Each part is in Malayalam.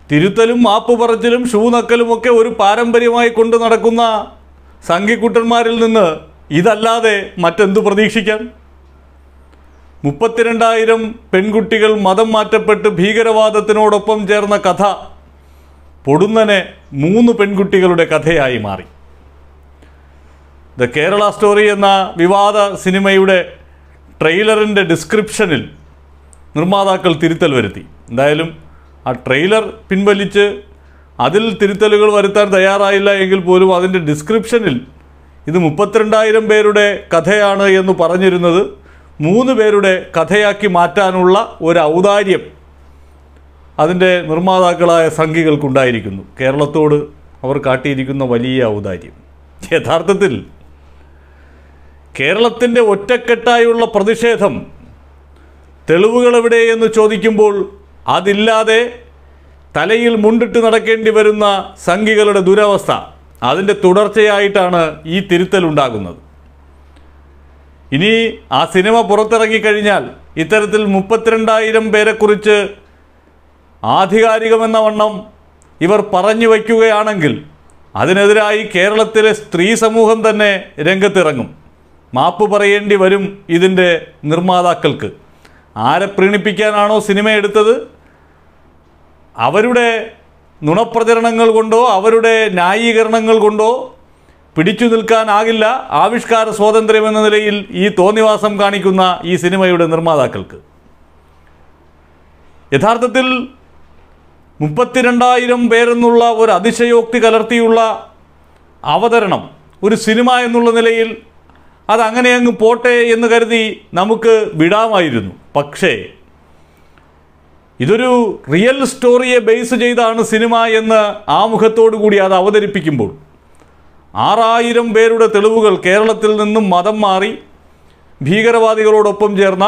തിരുത്തലും മാപ്പ് പറച്ചിലും ഷൂ നക്കലുമൊക്കെ ഒരു പാരമ്പര്യമായി കൊണ്ട് നടക്കുന്ന സംഘിക്കുട്ടന്മാരിൽ നിന്ന് ഇതല്ലാതെ മറ്റെന്തു പ്രതീക്ഷിക്കാൻ മുപ്പത്തിരണ്ടായിരം പെൺകുട്ടികൾ മതം മാറ്റപ്പെട്ട് ഭീകരവാദത്തിനോടൊപ്പം ചേർന്ന കഥ പൊടുന്നനെ മൂന്ന് പെൺകുട്ടികളുടെ കഥയായി മാറി ദ കേരള സ്റ്റോറി എന്ന വിവാദ സിനിമയുടെ ട്രെയിലറിൻ്റെ ഡിസ്ക്രിപ്ഷനിൽ നിർമ്മാതാക്കൾ തിരുത്തൽ വരുത്തി എന്തായാലും ആ ട്രെയിലർ പിൻവലിച്ച് അതിൽ തിരുത്തലുകൾ വരുത്താൻ തയ്യാറായില്ല എങ്കിൽ പോലും അതിൻ്റെ ഡിസ്ക്രിപ്ഷനിൽ ഇത് മുപ്പത്തിരണ്ടായിരം പേരുടെ കഥയാണ് എന്ന് പറഞ്ഞിരുന്നത് മൂന്ന് പേരുടെ കഥയാക്കി മാറ്റാനുള്ള ഒരു ഔദാര്യം അതിൻ്റെ നിർമ്മാതാക്കളായ സംഘികൾക്കുണ്ടായിരിക്കുന്നു കേരളത്തോട് അവർ കാട്ടിയിരിക്കുന്ന വലിയ ഔദാര്യം യഥാർത്ഥത്തിൽ കേരളത്തിൻ്റെ ഒറ്റക്കെട്ടായുള്ള പ്രതിഷേധം തെളിവുകൾ എവിടെ എന്ന് ചോദിക്കുമ്പോൾ അതില്ലാതെ തലയിൽ മുണ്ടിട്ട് നടക്കേണ്ടി വരുന്ന സംഘികളുടെ ദുരവസ്ഥ അതിൻ്റെ തുടർച്ചയായിട്ടാണ് ഈ തിരുത്തലുണ്ടാകുന്നത് ഇനി ആ സിനിമ പുറത്തിറങ്ങിക്കഴിഞ്ഞാൽ ഇത്തരത്തിൽ മുപ്പത്തിരണ്ടായിരം പേരെക്കുറിച്ച് ആധികാരികമെന്ന വണ്ണം ഇവർ പറഞ്ഞു വയ്ക്കുകയാണെങ്കിൽ അതിനെതിരായി കേരളത്തിലെ സ്ത്രീ സമൂഹം തന്നെ രംഗത്തിറങ്ങും മാപ്പ് പറയേണ്ടി വരും ഇതിൻ്റെ നിർമ്മാതാക്കൾക്ക് ആരെ പ്രീണിപ്പിക്കാനാണോ സിനിമ എടുത്തത് അവരുടെ നുണപ്രചരണങ്ങൾ കൊണ്ടോ അവരുടെ ന്യായീകരണങ്ങൾ കൊണ്ടോ പിടിച്ചു നിൽക്കാനാകില്ല ആവിഷ്കാര സ്വാതന്ത്ര്യം എന്ന നിലയിൽ ഈ തോന്നിവാസം കാണിക്കുന്ന ഈ സിനിമയുടെ നിർമ്മാതാക്കൾക്ക് യഥാർത്ഥത്തിൽ മുപ്പത്തിരണ്ടായിരം പേരെന്നുള്ള ഒരു അതിശയോക്തി കലർത്തിയുള്ള അവതരണം ഒരു സിനിമ എന്നുള്ള നിലയിൽ അതങ്ങനെ അങ്ങ് പോട്ടെ എന്ന് കരുതി നമുക്ക് വിടാമായിരുന്നു പക്ഷേ ഇതൊരു റിയൽ സ്റ്റോറിയെ ബേസ് ചെയ്താണ് സിനിമ എന്ന് ആമുഖത്തോടു കൂടി അത് അവതരിപ്പിക്കുമ്പോൾ ആറായിരം പേരുടെ തെളിവുകൾ കേരളത്തിൽ നിന്നും മതം മാറി ഭീകരവാദികളോടൊപ്പം ചേർന്ന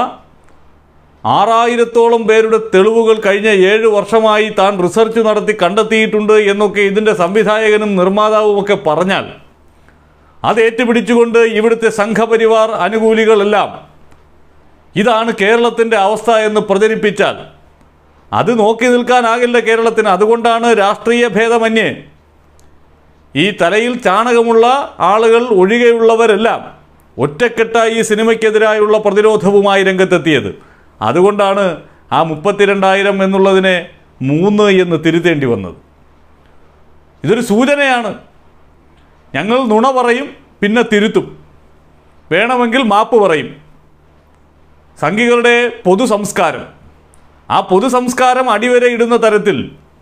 ആറായിരത്തോളം പേരുടെ തെളിവുകൾ കഴിഞ്ഞ ഏഴ് വർഷമായി താൻ റിസർച്ച് നടത്തി കണ്ടെത്തിയിട്ടുണ്ട് എന്നൊക്കെ ഇതിൻ്റെ സംവിധായകനും നിർമ്മാതാവുമൊക്കെ പറഞ്ഞാൽ അത് ഏറ്റുപിടിച്ചുകൊണ്ട് ഇവിടുത്തെ സംഘപരിവാർ അനുകൂലികളെല്ലാം ഇതാണ് കേരളത്തിൻ്റെ അവസ്ഥ എന്ന് പ്രചരിപ്പിച്ചാൽ അത് നോക്കി നിൽക്കാനാകില്ല കേരളത്തിന് അതുകൊണ്ടാണ് രാഷ്ട്രീയ ഭേദമന്യേ ഈ തലയിൽ ചാണകമുള്ള ആളുകൾ ഒഴികെയുള്ളവരെല്ലാം ഒറ്റക്കെട്ടായി ഈ സിനിമയ്ക്കെതിരായുള്ള പ്രതിരോധവുമായി രംഗത്തെത്തിയത് അതുകൊണ്ടാണ് ആ മുപ്പത്തിരണ്ടായിരം എന്നുള്ളതിനെ മൂന്ന് എന്ന് തിരുത്തേണ്ടി വന്നത് ഇതൊരു സൂചനയാണ് ഞങ്ങൾ നുണ പറയും പിന്നെ തിരുത്തും വേണമെങ്കിൽ മാപ്പ് പറയും സംഘികളുടെ പൊതു സംസ്കാരം ആ പൊതു സംസ്കാരം അടിവരെ ഇടുന്ന തരത്തിൽ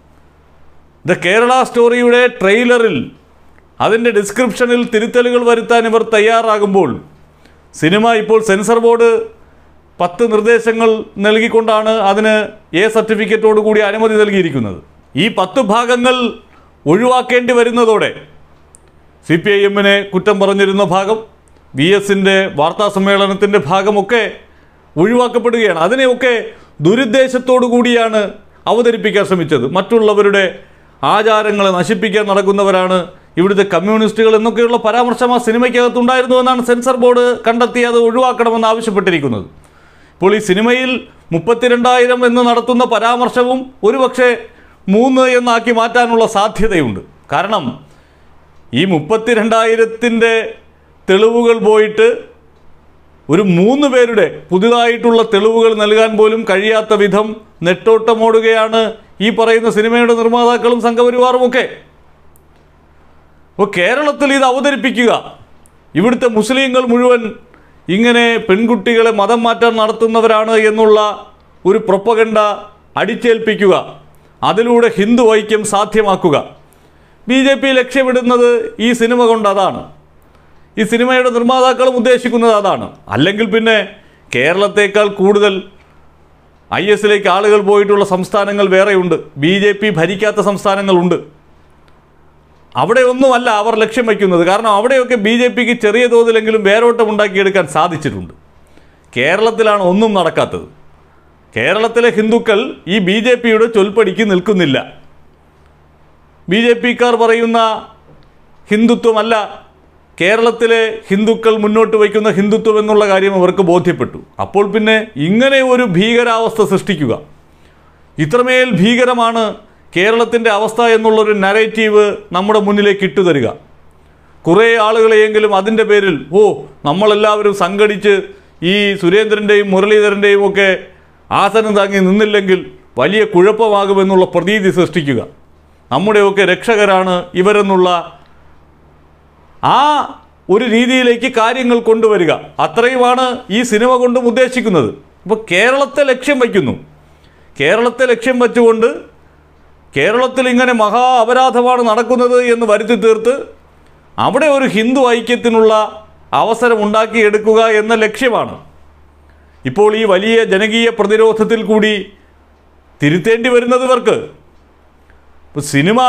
ദ കേരള സ്റ്റോറിയുടെ ട്രെയിലറിൽ അതിൻ്റെ ഡിസ്ക്രിപ്ഷനിൽ തിരുത്തലുകൾ വരുത്താൻ ഇവർ തയ്യാറാകുമ്പോൾ സിനിമ ഇപ്പോൾ സെൻസർ ബോർഡ് പത്ത് നിർദ്ദേശങ്ങൾ നൽകിക്കൊണ്ടാണ് അതിന് എ സർട്ടിഫിക്കറ്റോട് കൂടി അനുമതി നൽകിയിരിക്കുന്നത് ഈ പത്ത് ഭാഗങ്ങൾ ഒഴിവാക്കേണ്ടി വരുന്നതോടെ സി പി ഐ എമ്മിനെ കുറ്റം പറഞ്ഞിരുന്ന ഭാഗം വി എസിൻ്റെ വാർത്താ സമ്മേളനത്തിൻ്റെ ഭാഗമൊക്കെ ഒഴിവാക്കപ്പെടുകയാണ് അതിനെയൊക്കെ ദുരുദ്ദേശത്തോടു കൂടിയാണ് അവതരിപ്പിക്കാൻ ശ്രമിച്ചത് മറ്റുള്ളവരുടെ ആചാരങ്ങളെ നശിപ്പിക്കാൻ നടക്കുന്നവരാണ് ഇവിടുത്തെ കമ്മ്യൂണിസ്റ്റുകൾ എന്നൊക്കെയുള്ള പരാമർശം ആ സിനിമയ്ക്കകത്തുണ്ടായിരുന്നു എന്നാണ് സെൻസർ ബോർഡ് കണ്ടെത്തി അത് ഒഴിവാക്കണമെന്ന് ആവശ്യപ്പെട്ടിരിക്കുന്നത് ഇപ്പോൾ ഈ സിനിമയിൽ മുപ്പത്തിരണ്ടായിരം എന്ന് നടത്തുന്ന പരാമർശവും ഒരുപക്ഷെ മൂന്ന് എന്നാക്കി മാറ്റാനുള്ള സാധ്യതയുണ്ട് കാരണം ഈ മുപ്പത്തിരണ്ടായിരത്തിൻ്റെ തെളിവുകൾ പോയിട്ട് ഒരു മൂന്ന് പേരുടെ പുതുതായിട്ടുള്ള തെളിവുകൾ നൽകാൻ പോലും കഴിയാത്ത വിധം നെട്ടോട്ടമോടുകയാണ് ഈ പറയുന്ന സിനിമയുടെ നിർമ്മാതാക്കളും സംഘപരിവാറും ഒക്കെ അപ്പോൾ കേരളത്തിൽ ഇത് അവതരിപ്പിക്കുക ഇവിടുത്തെ മുസ്ലിങ്ങൾ മുഴുവൻ ഇങ്ങനെ പെൺകുട്ടികളെ മതം മാറ്റം നടത്തുന്നവരാണ് എന്നുള്ള ഒരു പ്രൊപ്പഗണ്ട അടിച്ചേൽപ്പിക്കുക അതിലൂടെ ഹിന്ദു ഐക്യം സാധ്യമാക്കുക ബി ജെ പി ലക്ഷ്യമിടുന്നത് ഈ സിനിമ കൊണ്ട് അതാണ് ഈ സിനിമയുടെ നിർമ്മാതാക്കളും ഉദ്ദേശിക്കുന്നത് അതാണ് അല്ലെങ്കിൽ പിന്നെ കേരളത്തേക്കാൾ കൂടുതൽ ഐ എസിലേക്ക് ആളുകൾ പോയിട്ടുള്ള സംസ്ഥാനങ്ങൾ വേറെയുണ്ട് ബി ജെ പി ഭരിക്കാത്ത സംസ്ഥാനങ്ങളുണ്ട് അവിടെ ഒന്നുമല്ല അവർ ലക്ഷ്യം വയ്ക്കുന്നത് കാരണം അവിടെയൊക്കെ ബി ജെ പിക്ക് ചെറിയ തോതിലെങ്കിലും വേരോട്ടം ഉണ്ടാക്കിയെടുക്കാൻ സാധിച്ചിട്ടുണ്ട് കേരളത്തിലാണ് ഒന്നും നടക്കാത്തത് കേരളത്തിലെ ഹിന്ദുക്കൾ ഈ ബി ജെ പിയുടെ ചൊൽപ്പടിക്ക് നിൽക്കുന്നില്ല ബി ജെ പിക്കാർ പറയുന്ന ഹിന്ദുത്വമല്ല കേരളത്തിലെ ഹിന്ദുക്കൾ മുന്നോട്ട് വയ്ക്കുന്ന ഹിന്ദുത്വം എന്നുള്ള കാര്യം അവർക്ക് ബോധ്യപ്പെട്ടു അപ്പോൾ പിന്നെ ഇങ്ങനെ ഒരു ഭീകരാവസ്ഥ സൃഷ്ടിക്കുക ഇത്രമേൽ ഭീകരമാണ് കേരളത്തിൻ്റെ അവസ്ഥ എന്നുള്ളൊരു നരേറ്റീവ് നമ്മുടെ മുന്നിലേക്ക് ഇട്ടുതരിക കുറേ ആളുകളെയെങ്കിലും അതിൻ്റെ പേരിൽ ഓ നമ്മളെല്ലാവരും സംഘടിച്ച് ഈ സുരേന്ദ്രൻ്റെയും മുരളീധരൻ്റെയും ഒക്കെ ആസനം താങ്ങി നിന്നില്ലെങ്കിൽ വലിയ കുഴപ്പമാകുമെന്നുള്ള പ്രതീതി സൃഷ്ടിക്കുക നമ്മുടെയൊക്കെ രക്ഷകരാണ് ഇവരെന്നുള്ള ആ ഒരു രീതിയിലേക്ക് കാര്യങ്ങൾ കൊണ്ടുവരിക അത്രയുമാണ് ഈ സിനിമ കൊണ്ടും ഉദ്ദേശിക്കുന്നത് ഇപ്പോൾ കേരളത്തെ ലക്ഷ്യം വയ്ക്കുന്നു കേരളത്തെ ലക്ഷ്യം വെച്ചുകൊണ്ട് കേരളത്തിൽ ഇങ്ങനെ മഹാ അപരാധമാണ് നടക്കുന്നത് എന്ന് വരുത്തി തീർത്ത് അവിടെ ഒരു ഹിന്ദു ഐക്യത്തിനുള്ള അവസരം ഉണ്ടാക്കിയെടുക്കുക എന്ന ലക്ഷ്യമാണ് ഇപ്പോൾ ഈ വലിയ ജനകീയ പ്രതിരോധത്തിൽ കൂടി തിരുത്തേണ്ടി വരുന്നത് ഇവർക്ക് ഇപ്പോൾ സിനിമ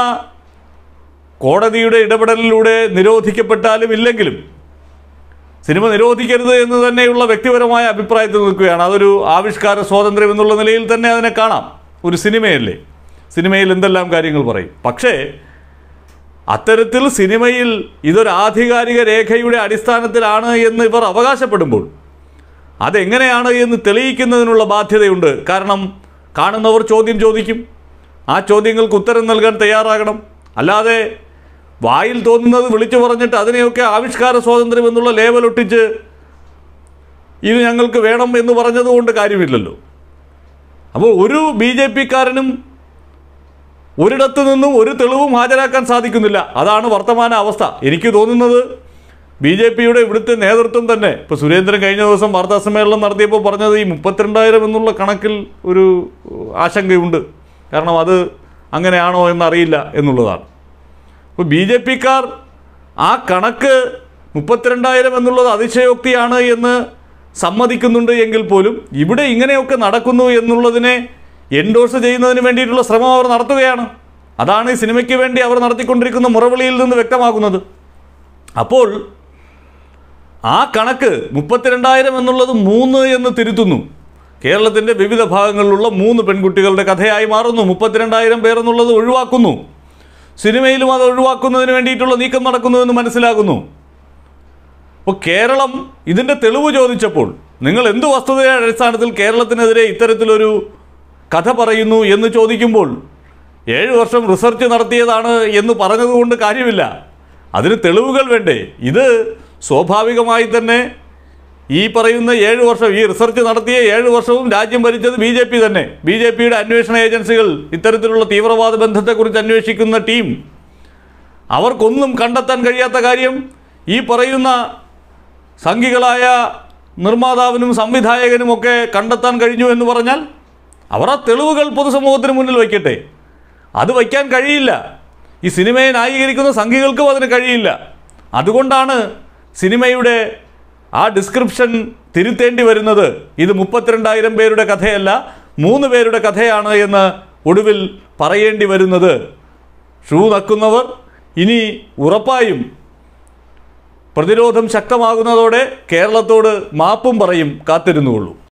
കോടതിയുടെ ഇടപെടലിലൂടെ നിരോധിക്കപ്പെട്ടാലും ഇല്ലെങ്കിലും സിനിമ നിരോധിക്കരുത് എന്ന് തന്നെയുള്ള വ്യക്തിപരമായ അഭിപ്രായത്തിൽ നിൽക്കുകയാണ് അതൊരു ആവിഷ്കാര സ്വാതന്ത്ര്യം എന്നുള്ള നിലയിൽ തന്നെ അതിനെ കാണാം ഒരു സിനിമയല്ലേ സിനിമയിൽ എന്തെല്ലാം കാര്യങ്ങൾ പറയും പക്ഷേ അത്തരത്തിൽ സിനിമയിൽ ഇതൊരു ആധികാരിക രേഖയുടെ അടിസ്ഥാനത്തിലാണ് എന്ന് ഇവർ അവകാശപ്പെടുമ്പോൾ അതെങ്ങനെയാണ് എന്ന് തെളിയിക്കുന്നതിനുള്ള ബാധ്യതയുണ്ട് കാരണം കാണുന്നവർ ചോദ്യം ചോദിക്കും ആ ചോദ്യങ്ങൾക്ക് ഉത്തരം നൽകാൻ തയ്യാറാകണം അല്ലാതെ വായിൽ തോന്നുന്നത് വിളിച്ചു പറഞ്ഞിട്ട് അതിനെയൊക്കെ ആവിഷ്കാര സ്വാതന്ത്ര്യം എന്നുള്ള ലേബൽ ഒട്ടിച്ച് ഇത് ഞങ്ങൾക്ക് വേണം എന്ന് പറഞ്ഞതുകൊണ്ട് കാര്യമില്ലല്ലോ അപ്പോൾ ഒരു ബി ജെ പിക്കാരനും ഒരിടത്തു നിന്നും ഒരു തെളിവും ഹാജരാക്കാൻ സാധിക്കുന്നില്ല അതാണ് വർത്തമാന അവസ്ഥ എനിക്ക് തോന്നുന്നത് ബി ജെ പിയുടെ ഇവിടുത്തെ നേതൃത്വം തന്നെ ഇപ്പോൾ സുരേന്ദ്രൻ കഴിഞ്ഞ ദിവസം വാർത്താ സമ്മേളനം നടത്തിയപ്പോൾ പറഞ്ഞത് ഈ മുപ്പത്തിരണ്ടായിരം എന്നുള്ള കണക്കിൽ ഒരു ആശങ്കയുണ്ട് കാരണം അത് അങ്ങനെയാണോ എന്നറിയില്ല എന്നുള്ളതാണ് അപ്പോൾ ബി ജെ പിക്കാർ ആ കണക്ക് മുപ്പത്തിരണ്ടായിരം എന്നുള്ളത് അതിശയോക്തിയാണ് എന്ന് സമ്മതിക്കുന്നുണ്ട് എങ്കിൽ പോലും ഇവിടെ ഇങ്ങനെയൊക്കെ നടക്കുന്നു എന്നുള്ളതിനെ എൻഡോഴ്സ് ചെയ്യുന്നതിന് വേണ്ടിയിട്ടുള്ള ശ്രമം അവർ നടത്തുകയാണ് അതാണ് ഈ സിനിമയ്ക്ക് വേണ്ടി അവർ നടത്തിക്കൊണ്ടിരിക്കുന്ന മുറവിളിയിൽ നിന്ന് വ്യക്തമാക്കുന്നത് അപ്പോൾ ആ കണക്ക് മുപ്പത്തിരണ്ടായിരം എന്നുള്ളത് മൂന്ന് എന്ന് തിരുത്തുന്നു കേരളത്തിൻ്റെ വിവിധ ഭാഗങ്ങളിലുള്ള മൂന്ന് പെൺകുട്ടികളുടെ കഥയായി മാറുന്നു മുപ്പത്തിരണ്ടായിരം പേർ എന്നുള്ളത് ഒഴിവാക്കുന്നു സിനിമയിലും അത് ഒഴിവാക്കുന്നതിന് വേണ്ടിയിട്ടുള്ള നീക്കം നടക്കുന്നുവെന്ന് മനസ്സിലാകുന്നു അപ്പോൾ കേരളം ഇതിൻ്റെ തെളിവ് ചോദിച്ചപ്പോൾ നിങ്ങൾ എന്ത് വസ്തുതയുടെ അടിസ്ഥാനത്തിൽ കേരളത്തിനെതിരെ ഇത്തരത്തിലൊരു കഥ പറയുന്നു എന്ന് ചോദിക്കുമ്പോൾ ഏഴ് വർഷം റിസർച്ച് നടത്തിയതാണ് എന്ന് പറഞ്ഞതുകൊണ്ട് കാര്യമില്ല അതിന് തെളിവുകൾ വേണ്ടേ ഇത് സ്വാഭാവികമായി തന്നെ ഈ പറയുന്ന ഏഴ് വർഷം ഈ റിസർച്ച് നടത്തിയ ഏഴ് വർഷവും രാജ്യം ഭരിച്ചത് ബി ജെ പി തന്നെ ബി ജെ പിയുടെ അന്വേഷണ ഏജൻസികൾ ഇത്തരത്തിലുള്ള തീവ്രവാദ ബന്ധത്തെക്കുറിച്ച് അന്വേഷിക്കുന്ന ടീം അവർക്കൊന്നും കണ്ടെത്താൻ കഴിയാത്ത കാര്യം ഈ പറയുന്ന സംഘികളായ നിർമ്മാതാവിനും സംവിധായകനുമൊക്കെ കണ്ടെത്താൻ കഴിഞ്ഞു എന്ന് പറഞ്ഞാൽ അവർ ആ തെളിവുകൾ പൊതുസമൂഹത്തിന് മുന്നിൽ വയ്ക്കട്ടെ അത് വയ്ക്കാൻ കഴിയില്ല ഈ സിനിമയെ ന്യായീകരിക്കുന്ന സംഘികൾക്കും അതിന് കഴിയില്ല അതുകൊണ്ടാണ് സിനിമയുടെ ആ ഡിസ്ക്രിപ്ഷൻ തിരുത്തേണ്ടി വരുന്നത് ഇത് മുപ്പത്തിരണ്ടായിരം പേരുടെ കഥയല്ല മൂന്ന് പേരുടെ കഥയാണ് എന്ന് ഒടുവിൽ പറയേണ്ടി വരുന്നത് ഷൂ നക്കുന്നവർ ഇനി ഉറപ്പായും പ്രതിരോധം ശക്തമാകുന്നതോടെ കേരളത്തോട് മാപ്പും പറയും കാത്തിരുന്നുകൊള്ളൂ